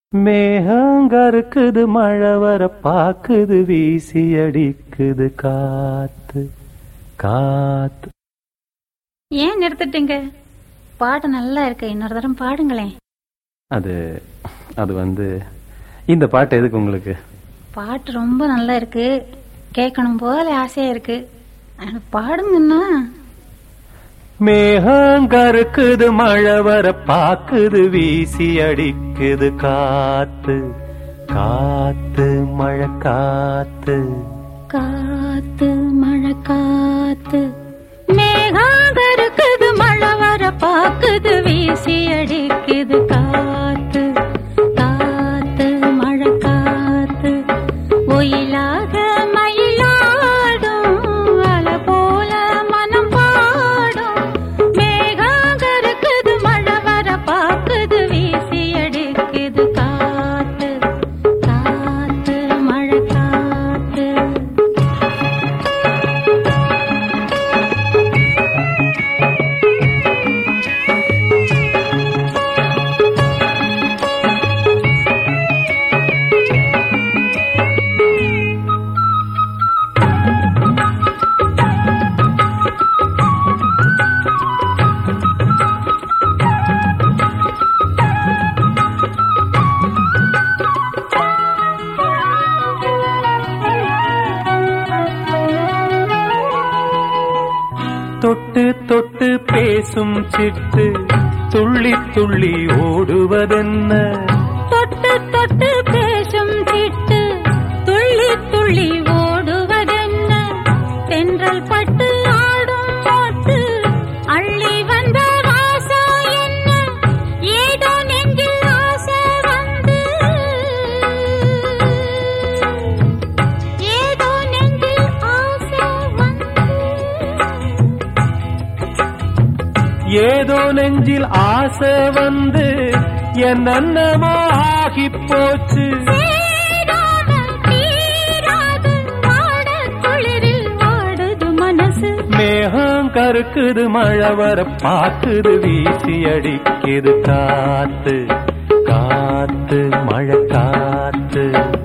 மேகங்கருக்குது மழை வர பாக்குது வீசி அடிக்குது காத்து காத்து ஏன் நிறுத்திட்டீங்க பாட்டு நல்லா இருக்கு இன்னொரு தரம் பாடுங்களேன் அது அது வந்து இந்த பாட்டு எதுக்கு உங்களுக்கு பாட்டு ரொம்ப நல்லா இருக்கு கேட்கணும் போல ஆசையா இருக்கு ஆனா பாடுங்கன்னா மேகங்கருக்குது மழை வர பாக்குது வீசி அடிக்குது காத்து காத்து மழை காத்து காத்து மழை காத்து மேகாக இருக்குது மழை வர பாக்குது வீசி அடிக்குது காத்து காத்து மழை காத்து ஒயிலாக மயிலாடும் அலை போல மனம் பாடும் மேகாக இருக்குது மழை வர பாக்குது வீசி அடிக்குது காத்து காத்து மழை காத்து தொட்டு தொட்டு பேசும் சிட்டு துள்ளி துள்ளி ஓடுவதென்ன தொட்டு தொட்டு பேசும் சிட்டு துள்ளி துள்ளி ஓடுவதென்ன தென்றல் பட்டு ஆடும் போட்டு அள்ளி வந்த வாசம் என்ன ஏதோ நெஞ்சில் ஆசை வந்து ஏதோ நெஞ்சில் ஆசை வந்து ஏதோ நெஞ்சில் ஆசை வந்து என் அன்னமோ ஆகி போச்சு சேராமல் தீராது வாடக் குளிரில் வாடுது மனசு மேகம் கருக்குது மழை வர பாக்குது வீசி அடிக்குது காத்து காத்து மழை காத்து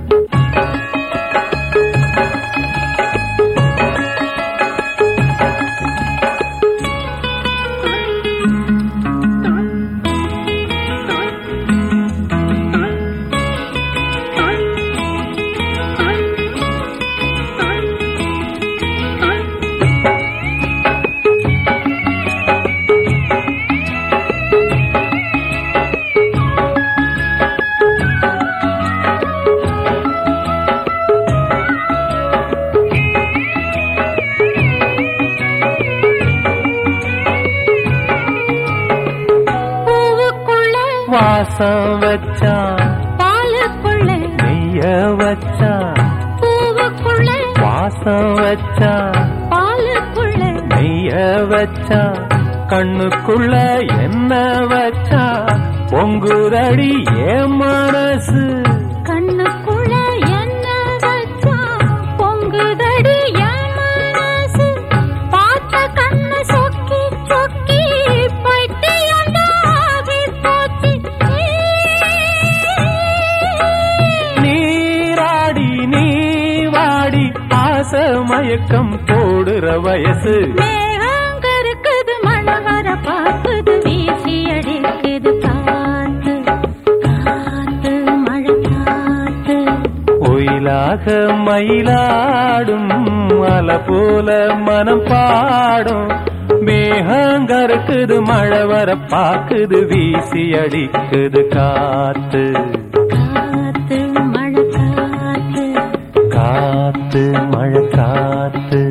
பூவுக்குள்ள வாசம் வச்சான் பாலுக்குள்ள நெய்ய வச்சான் பூவுக்குள்ள வாசம் வச்சான் பாலுக்குள்ள நெய்ய வச்சான் கண்ணுக்குள்ள என்ன வச்சான் பொங்குதடி ஏன் மனசு கண்ணுக்குள்ள என்ன வச்சா பொங்குதடி என் மனசு பார்த்த கண்ணு சொக்கி சொக்கி பைத்தியண்டாகி போச்சு நீராடி நீ வாடி ஆசை மயக்கம் போடுற வயசு மேகங்க இருக்குது மழை வர பார்க்குது வீசி அடிக்குது காத்து காத்து மழை காத்து ஒயிலாக மயிலாடும் அலை போல மனம் பாடும் மேகங்கருக்குது மழை வர பாக்குது வீசி அடிக்குது காத்து காத்து மழை காத்து காத்து மழை காத்து